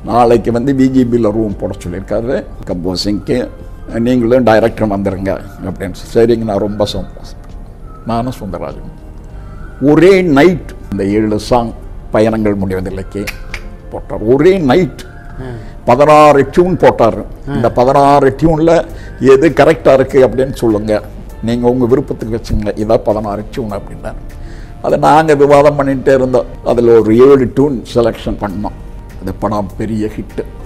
நாளைக்கு வந்து பிஜிபியில் ரூம் போட சொல்லியிருக்காரு கம்போசிங்க்கு நீங்களும் டைரக்டர் வந்துடுங்க அப்படின்னு சொல்லி, சரிங்க நான் ரொம்ப சந்தோஷம் நானும் சுந்தரராஜன் ஒரே நைட் இந்த ஏழு சாங் பயணங்கள் முடிவதில்லைக்கு போட்டார் ஒரே நைட் பதினாறு டியூன் போட்டார் இந்த பதினாறு டியூனில் எது கரெக்டாக இருக்குது அப்படின்னு சொல்லுங்கள் நீங்கள் உங்கள் விருப்பத்துக்கு வச்சுங்க இதான் பதினாறு டியூன் அப்படின்னாரு அதை நாங்கள் விவாதம் பண்ணிகிட்டே இருந்தோம் அதில் ஒரு ஏழு டியூன் செலெக்ஷன் பண்ணோம் அந்த படம் பெரிய ஹிட்டு